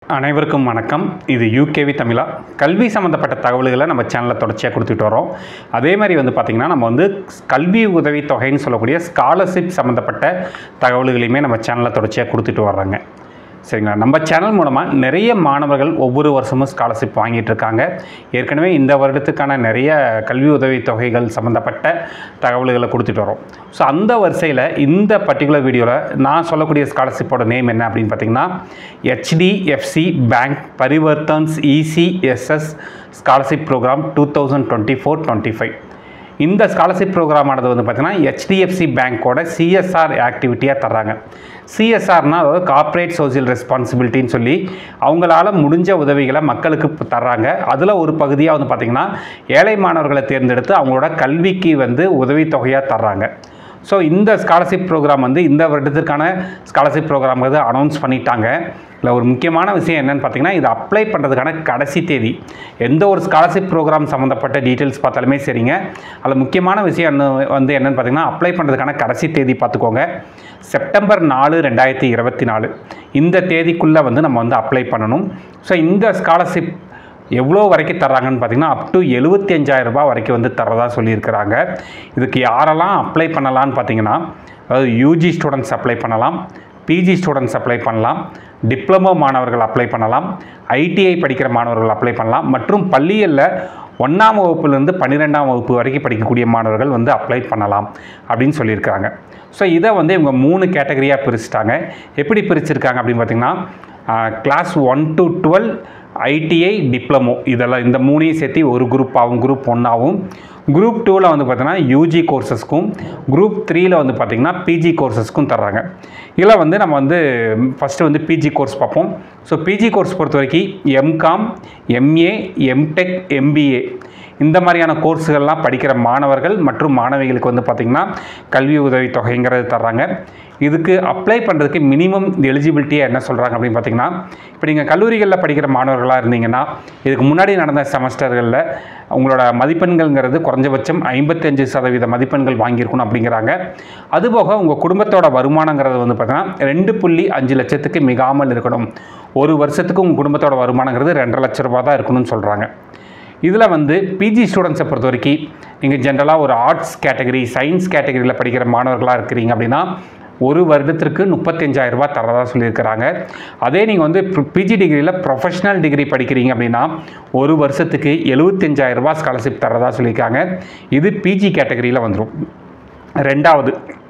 அனைவருக்கும் வணக்கம் இது யூகேவி தமிழா கல்வி சம்மந்தப்பட்ட தகவல்களை நம்ம சேனலில் தொடர்ச்சியாக கொடுத்துட்டு வரோம் அதே மாதிரி வந்து பார்த்திங்கன்னா நம்ம வந்து கல்வி உதவி தொகைன்னு சொல்லக்கூடிய ஸ்காலர்ஷிப் சம்மந்தப்பட்ட தகவல்களையுமே நம்ம சேனலில் தொடர்ச்சியாக கொடுத்துட்டு வர்றாங்க சரிங்களா நம்ம சேனல் மூலமாக நிறைய மாணவர்கள் ஒவ்வொரு வருஷமும் ஸ்காலர்ஷிப் வாங்கிட்டு இருக்காங்க ஏற்கனவே இந்த வருடத்துக்கான நிறைய கல்வி உதவி தொகைகள் சம்மந்தப்பட்ட தகவல்களை கொடுத்துட்டு வரோம் ஸோ அந்த வரிசையில் இந்த பர்டிகுலர் வீடியோவில் நான் சொல்லக்கூடிய ஸ்காலர்ஷிப்போட நேம் என்ன அப்படின்னு பார்த்தீங்கன்னா HDFC bank Parivartan's ECSS scholarship program two thousand twenty four twenty five இந்த ஸ்காலர்ஷிப் ப்ரோக்ராமானது வந்து பார்த்திங்கன்னா ஹெச்டிஎஃப்சி பேங்க்கோட சிஎஸ்ஆர் ஆக்டிவிட்டியாக தர்றாங்க சிஎஸ்ஆர்னால் அதாவது கார்ப்பரேட் சோசியல் ரெஸ்பான்சிபிலிட்டின்னு சொல்லி அவங்களால முடிஞ்ச உதவிகளை மக்களுக்கு இப்ப தர்றாங்க அதில் ஒரு பகுதியாக வந்து பார்த்திங்கன்னா ஏழை மாணவர்களை தேர்ந்தெடுத்து அவங்களோட கல்விக்கு வந்து உதவித்தொகையாக தர்றாங்க ஸோ இந்த ஸ்காலர்ஷிப் ப்ரோக்ராம் வந்து இந்த வருடத்திற்கான ஸ்காலர்ஷிப் ப்ரோக்ராம் வந்து அனௌன்ஸ் பண்ணிட்டாங்க இல்லை ஒரு முக்கியமான விஷயம் என்னென்னு பார்த்தீங்கன்னா இது அப்ளை பண்ணுறதுக்கான கடைசி தேதி எந்த ஒரு ஸ்காலர்ஷிப் ப்ரோக்ராம் சம்மந்தப்பட்ட டீட்டெயில்ஸ் பார்த்தாலுமே சரிங்க அதில் முக்கியமான விஷயம் என்ன வந்து என்னென்னு பார்த்தீங்கன்னா அப்ளை பண்ணுறதுக்கான கடைசி தேதி பார்த்துக்கோங்க செப்டம்பர் நாலு ரெண்டாயிரத்தி இருபத்தி நாலு இந்த தேதிக்குள்ளே வந்து நம்ம வந்து அப்ளை பண்ணணும் ஸோ இந்த ஸ்காலர்ஷிப் எவ்வளோ வரைக்கும் தர்றாங்கன்னு பார்த்தீங்கன்னா அப் டு எழுபத்தி அஞ்சாயிரம் ரூபாய் வரைக்கும் வந்து தரதா சொல்லியிருக்கிறாங்க இதுக்கு யாரெல்லாம் அப்ளை பண்ணலான்னு பார்த்தீங்கன்னா அதாவது யூஜி ஸ்டூடெண்ட்ஸ் அப்ளை பண்ணலாம் பிஜி ஸ்டூடெண்ட்ஸ் அப்ளை பண்ணலாம் டிப்ளமோ மாணவர்கள் அப்ளை பண்ணலாம் ஐடிஐ படிக்கிற மாணவர்கள் அப்ளை பண்ணலாம் மற்றும் பள்ளிகளில் ஒன்றாம் வகுப்புலேருந்து பன்னிரெண்டாம் வகுப்பு வரைக்கும் படிக்கக்கூடிய மாணவர்கள் வந்து அப்ளை பண்ணலாம் அப்படின்னு சொல்லியிருக்காங்க ஸோ இதை வந்து இவங்க மூணு கேட்டகரியாக பிரிச்சுட்டாங்க எப்படி பிரிச்சிருக்காங்க அப்படின்னு பார்த்தீங்கன்னா class one to twelve ITI diploma இதெல்லாம் இந்த மூணையும் சேர்த்து ஒரு குரூப்பாகவும் குரூப் ஒன்றாகவும் குரூப் டூவில் வந்து பார்த்தீங்கன்னா யூஜி கோர்சஸ்க்கும் குரூப் த்ரீயில் வந்து பார்த்திங்கன்னா பிஜி கோர்சஸ்க்கும் தர்றாங்க இதில் வந்து நம்ம வந்து ஃபஸ்ட்டு வந்து பிஜி கோர்ஸ் பார்ப்போம் ஸோ பிஜி கோர்ஸ் பொறுத்த வரைக்கும் எம்காம் எம்ஏ எம்டெக் எம்பிஏ இந்த மாதிரியான கோர்ஸுகள்லாம் படிக்கிற மாணவர்கள் மற்றும் மாணவிகளுக்கு வந்து பார்த்திங்கன்னா கல்வி உதவி தொகைங்கிறது தர்றாங்க இதுக்கு அப்ளை பண்ணுறதுக்கு மினிமம் எலிஜிபிலிட்டியாக என்ன சொல்கிறாங்க அப்படின்னு பார்த்தீங்கன்னா இப்போ நீங்கள் கல்லூரிகளில் படிக்கிற மாணவர்களாக இருந்தீங்கன்னா இதுக்கு முன்னாடி நடந்த செமஸ்டர்களில் உங்களோட மதிப்பெண்கள்ங்கிறது குறைஞ்சபட்சம் ஐம்பத்தஞ்சு சதவீத மதிப்பெண்கள் வாங்கியிருக்கணும் அப்படிங்கிறாங்க அதுபோக உங்கள் குடும்பத்தோட வருமானங்கிறது வந்து பார்த்தீங்கன்னா ரெண்டு புள்ளி அஞ்சு லட்சத்துக்கு மிகாமல் இருக்கணும் ஒரு வருஷத்துக்கு உங்கள் குடும்பத்தோட வருமானங்கிறது ரெண்டரை லட்ச ரூபா தான் இருக்கணும்னு சொல்கிறாங்க இதில் வந்து பிஜி ஸ்டூடெண்ட்ஸை பொறுத்த வரைக்கும் நீங்கள் ஜென்ரலாக ஒரு ஆர்ட்ஸ் கேட்டகரி சயின்ஸ் கேட்டகரியில் படிக்கிற மாணவர்களாக இருக்கிறீங்க அப்படின்னா ஒரு வருடத்திற்கு முப்பத்தஞ்சாயிரம் ரூபாய் தரதா சொல்லியிருக்கிறாங்க அதே நீங்கள் வந்து பிஜி டிகிரியில் ப்ரொஃபஷனல் டிகிரி படிக்கிறீங்க அப்படின்னா ஒரு வருஷத்துக்கு எழுபத்தஞ்சாயிரம் ரூபாய் ஸ்காலர்ஷிப் தரதா சொல்லியிருக்காங்க இது பிஜி கேட்டகரியில் வந்துடும் ரெண்டாவது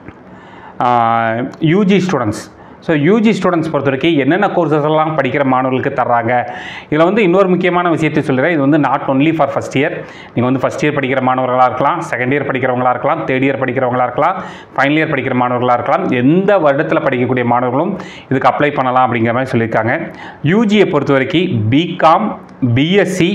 UG students so UG students பொறுத்த வரைக்கும் என்னென்ன கோர்சஸ் எல்லாம் படிக்கிற மாணவர்களுக்கு தர்றாங்க இதில் வந்து இன்னொரு முக்கியமான விஷயத்தை சொல்கிறேன் இது வந்து not only for first year நீங்கள் வந்து ஃபஸ்ட் இயர் படிக்கிற மாணவர்களாக இருக்கலாம் செகண்ட் இயர் படிக்கிறவங்களா இருக்கலாம் தேர்ட் இயர் படிக்கிறவங்களா இருக்கலாம் ஃபைனல் இயர் படிக்கிற மாணவர்களாக இருக்கலாம் எந்த வருடத்தில் படிக்கக்கூடிய மாணவர்களும் இதுக்கு அப்ளை பண்ணலாம் அப்படிங்கிற மாதிரி சொல்லியிருக்காங்க யூஜியை பொறுத்த வரைக்கும் பிகாம் பிஎஸ்சி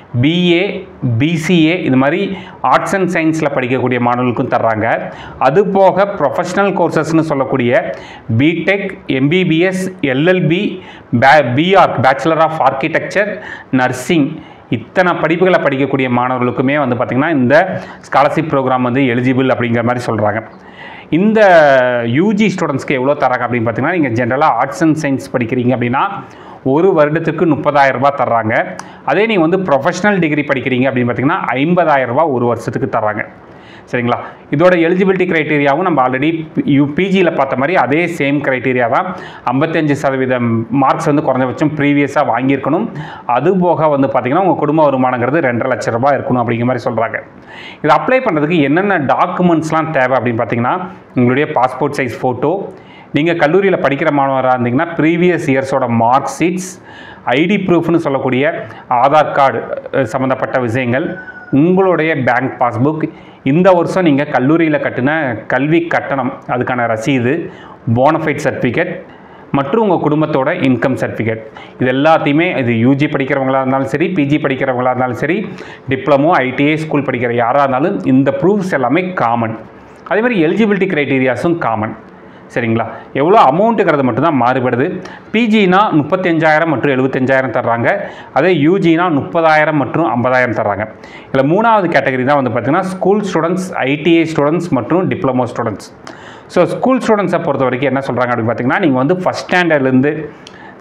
பிஏ பிசிஏ இது மாதிரி ஆர்ட்ஸ் அண்ட் சயின்ஸில் படிக்கக்கூடிய மாணவர்களுக்கும் தர்றாங்க அது போக ப்ரொஃபஷ்னல் கோர்சஸ்னு சொல்லக்கூடிய பிடெக் எம்பிபிஎஸ் எல்எல்பி பே பிஆர் பேச்சுலர் ஆஃப் ஆர்கிடெக்சர் நர்சிங் இத்தனை படிப்புகளை படிக்கக்கூடிய மாணவர்களுக்குமே வந்து பார்த்திங்கன்னா இந்த ஸ்காலர்ஷிப் ப்ரோக்ராம் வந்து எலிஜிபிள் அப்படிங்கிற மாதிரி சொல்கிறாங்க இந்த யூஜி ஸ்டூடெண்ட்ஸ்க்கு எவ்வளோ தராங்க அப்படின்னு பார்த்தீங்கன்னா நீங்கள் ஜென்ரலாக ஆர்ட்ஸ் அண்ட் சயின்ஸ் படிக்கிறீங்க அப்படின்னா ஒரு வருடத்துக்கு முப்பதாயிரம் ரூபாய் தர்றாங்க அதே நீங்கள் வந்து ப்ரொஃபஷனல் டிகிரி படிக்கிறீங்க அப்படின்னு பார்த்தீங்கன்னா ஐம்பதாயிரம் ரூபாய் ஒரு வருஷத்துக்கு தர்றாங்க சரிங்களா இதோட எலிஜிபிலிட்டி க்ரைட்டீரியாவும் நம்ம ஆல்ரெடி யூ பிஜியில் பார்த்த மாதிரி அதே சேம் க்ரைட்டீரியா தான் ஐம்பத்தஞ்சு சதவீதம் மார்க்ஸ் வந்து குறைஞ்சபட்சம் ப்ரீவியஸாக வாங்கியிருக்கணும் அது போக வந்து பார்த்திங்கன்னா உங்கள் குடும்ப வருமானங்கிறது ரெண்டரை லட்ச ரூபாய் இருக்கணும் அப்படிங்கிற மாதிரி சொல்கிறாங்க இது அப்ளை பண்ணுறதுக்கு என்னென்ன டாக்குமெண்ட்ஸ்லாம் தேவை அப்படின்னு பார்த்தீங்கன்னா உங்களுடைய பாஸ்போர்ட் சைஸ் ஃபோட்டோ நீங்கள் கல்லூரியில் படிக்கிற மாணவராக இருந்தீங்கன்னா ப்ரீவியஸ் இயர்ஸோட மார்க் ஷீட்ஸ் ஐடி ப்ரூஃப்னு சொல்லக்கூடிய ஆதார் கார்டு சம்மந்தப்பட்ட விஷயங்கள் உங்களுடைய பேங்க் பாஸ்புக் இந்த வருஷம் நீங்கள் கல்லூரியில் கட்டின கல்வி கட்டணம் அதுக்கான ரசீது போனஃபைட் சர்டிஃபிகேட் மற்றும் உங்கள் குடும்பத்தோட இன்கம் சர்டிஃபிகேட் இது எல்லாத்தையுமே இது யூஜி படிக்கிறவங்களா இருந்தாலும் சரி பிஜி படிக்கிறவங்களா இருந்தாலும் சரி டிப்ளமோ ஐடிஐ ஸ்கூல் படிக்கிற யாராக இருந்தாலும் இந்த ப்ரூஃப்ஸ் எல்லாமே காமன் அதே மாதிரி எலிஜிபிலிட்டி க்ரைட்டீரியாஸும் காமன் சரிங்களா எவ்வளோ அமௌண்ட்டுங்கிறது மட்டும்தான் மாறுபடுது பிஜினா முப்பத்தஞ்சாயிரம் மற்றும் எழுபத்தஞ்சாயிரம் தர்றாங்க அதே யூஜினா முப்பதாயிரம் மற்றும் ஐம்பதாயிரம் தர்றாங்க இதில் மூணாவது கேட்டகரி தான் வந்து பார்த்திங்கன்னா ஸ்கூல் ஸ்டூடெண்ட்ஸ் ஐடிஐ ஸ்டூடெண்ட்ஸ் மற்றும் டிப்ளமோ ஸ்டூடெண்ட்ஸ் ஸோ ஸ்கூல் ஸ்டூடெண்ட்ஸை பொறுத்த வரைக்கும் என்ன சொல்கிறாங்க அப்படின்னு பார்த்தீங்கன்னா நீங்கள் வந்து ஃபஸ்ட் ஸ்டாண்டர்ட்லேருந்து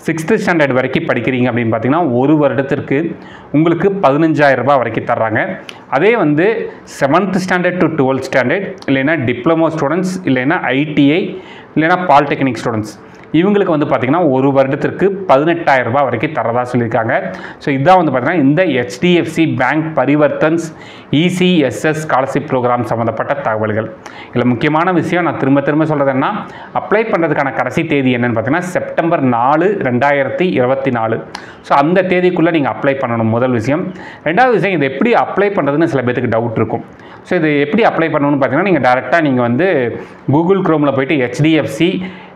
சிக்ஸ்த்து ஸ்டாண்டர்ட் வரைக்கும் படிக்கிறீங்க அப்படின்னு பார்த்தீங்கன்னா ஒரு வருடத்திற்கு உங்களுக்கு பதினஞ்சாயிரம் ரூபாய் வரைக்கும் தர்றாங்க அதே வந்து seventh standard to twelfth standard இல்லைன்னா டிப்ளமோ ஸ்டூடெண்ட்ஸ் இல்லைன்னா ஐடிஐ இல்லைன்னா பாலிடெக்னிக் ஸ்டூடெண்ட்ஸ் இவங்களுக்கு வந்து பார்த்திங்கன்னா ஒரு வருடத்திற்கு பதினெட்டாயிரம் ரூபாய் வரைக்கும் தரதா சொல்லியிருக்காங்க ஸோ இதான் வந்து பார்த்திங்கன்னா இந்த HDFC bank Parivartan's ECSS scholarship program சம்மந்தப்பட்ட தகவல்கள் இதில் முக்கியமான விஷயம் நான் திரும்ப திரும்ப சொல்கிறது என்ன அப்ளை பண்ணுறதுக்கான கடைசி தேதி என்னன்னு பார்த்தீங்கன்னா செப்டம்பர் நாலு ரெண்டாயிரத்தி இருபத்தி நாலு ஸோ அந்த தேதிக்குள்ளே நீங்கள் அப்ளை பண்ணணும் முதல் விஷயம் ரெண்டாவது விஷயம் இது எப்படி அப்ளை பண்ணுறதுன்னு சில பேருக்கு டவுட் இருக்கும் ஸோ இது எப்படி அப்ளை பண்ணணும்னு பார்த்தீங்கன்னா நீங்கள் டேரெக்டாக நீங்கள் வந்து கூகுள் க்ரோமில் போயிட்டு HDFC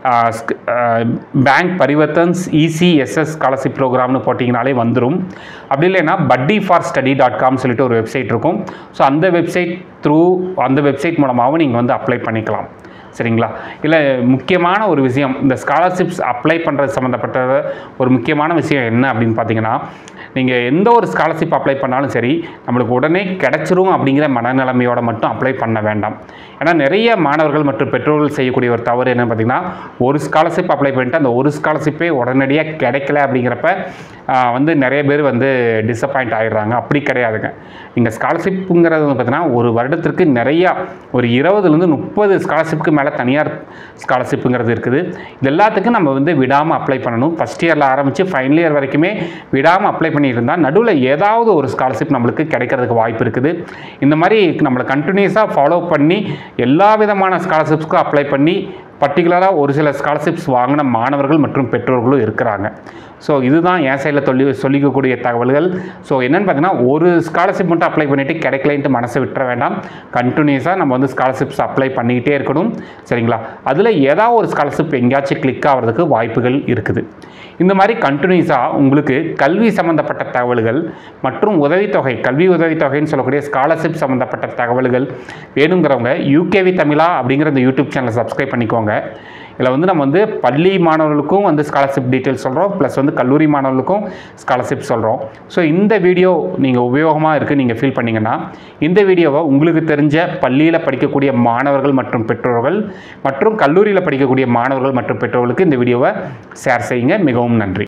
bank Parivartan's ECSS scholarship ப்ரோக்ராம்னு போட்டிங்கனாலே வந்துடும் அப்படி இல்லைன்னா பட்டி ஃபார் ஸ்டடி டாட் காம் சொல்லிட்டு ஒரு வெப்சைட் இருக்கும் ஸோ அந்த வெப்சைட் த்ரூ அந்த வெப்சைட் மூலமாகவும் நீங்கள் வந்து அப்ளை பண்ணிக்கலாம் சரிங்களா இல்லை முக்கியமான ஒரு விஷயம் இந்த ஸ்காலர்ஷிப்ஸ் அப்ளை பண்ணுறது சம்மந்தப்பட்ட ஒரு முக்கியமான விஷயம் என்ன அப்படின்னு பார்த்தீங்கன்னா நீங்கள் எந்த ஒரு ஸ்காலர்ஷிப் அப்ளை பண்ணாலும் சரி நம்மளுக்கு உடனே கிடைச்சிரும் அப்படிங்கிற மனநிலைமையோட மட்டும் அப்ளை பண்ண வேண்டாம் ஏன்னா நிறைய மாணவர்கள் மற்றும் பெற்றோர்கள் செய்யக்கூடிய ஒரு தவறு என்னன்னு பார்த்தீங்கன்னா ஒரு ஸ்காலர்ஷிப் அப்ளை பண்ணிட்டு அந்த ஒரு ஸ்காலர்ஷிப்பே உடனடியாக கிடைக்கல அப்படிங்கிறப்ப ஆஹ், வந்து நிறைய பேர் வந்து டிசப்பாயிண்ட் ஆகிடுறாங்க அப்படி கிடையாதுங்க நீங்கள் ஸ்காலர்ஷிப்புங்கிறது வந்து பார்த்தீங்கன்னா ஒரு வருடத்திற்கு நிறையா ஒரு இருபதுலேருந்து முப்பது ஸ்காலர்ஷிப்புக்கு மேலே தனியார் ஸ்காலர்ஷிப்புங்கிறது இருக்குது இது எல்லாத்துக்கும் நம்ம வந்து விடாமல் அப்ளை பண்ணணும் ஃபஸ்ட் இயரில் ஆரம்பித்து ஃபைனல் இயர் வரைக்குமே விடாமல் அப்ளை பண்ணிட்டு இருந்தால் நடுவில் ஏதாவது ஒரு ஸ்காலர்ஷிப் நம்மளுக்கு கிடைக்கிறதுக்கு வாய்ப்பு இருக்குது இந்த மாதிரி நம்மளை கண்டினியூஸாக ஃபாலோ பண்ணி எல்லா விதமான ஸ்காலர்ஷிப்ஸ்க்கும் அப்ளை பண்ணி பர்டிகுலராக ஒரு சில ஸ்காலர்ஷிப்ஸ் வாங்கின மாணவர்கள் மற்றும் பெற்றோர்களும் இருக்கிறாங்க ஸோ இதுதான் என் சைடில் சொல்லி சொல்லிக்கக்கூடிய தகவல்கள் ஸோ என்னென்னு பார்த்தீங்கன்னா ஒரு ஸ்காலர்ஷிப் மட்டும் அப்ளை பண்ணிவிட்டு கிடைக்கலைன்ட்டு மனசை விட்டுற வேண்டாம் கண்டினியூஸாக நம்ம வந்து ஸ்காலர்ஷிப்ஸ் அப்ளை பண்ணிக்கிட்டே இருக்கணும் சரிங்களா அதில் ஏதாவது ஒரு ஸ்காலர்ஷிப் எங்கேயாச்சும் கிளிக் ஆகிறதுக்கு வாய்ப்புகள் இருக்குது இந்த மாதிரி கண்டினியூஸாக உங்களுக்கு கல்வி சம்மந்தப்பட்ட தகவல்கள் மற்றும் உதவித்தொகை கல்வி உதவித்தொகைன்னு சொல்லக்கூடிய ஸ்காலர்ஷிப் சம்மந்தப்பட்ட தகவல்கள் வேணுங்கிறவங்க யூகேவி தமிழா அப்படிங்கிற இந்த யூடியூப் சேனலை சப்ஸ்கிரைப் பண்ணிக்கோங்க இதில் வந்து நம்ம வந்து பள்ளி மாணவர்களுக்கும் வந்து ஸ்காலர்ஷிப் டீட்டெயில்ஸ் சொல்கிறோம் ப்ளஸ் வந்து கல்லூரி மாணவர்களுக்கும் ஸ்காலர்ஷிப் சொல்கிறோம் ஸோ இந்த வீடியோ நீங்கள் உபயோகமாக இருக்குது நீங்கள் ஃபீல் பண்ணீங்கன்னா இந்த வீடியோவை உங்களுக்கு தெரிஞ்ச பள்ளியில் படிக்கக்கூடிய மாணவர்கள் மற்றும் பெற்றோர்கள் மற்றும் கல்லூரியில் படிக்கக்கூடிய மாணவர்கள் மற்றும் பெற்றோர்களுக்கு இந்த வீடியோவை ஷேர் செய்யுங்க மிகவும் நன்றி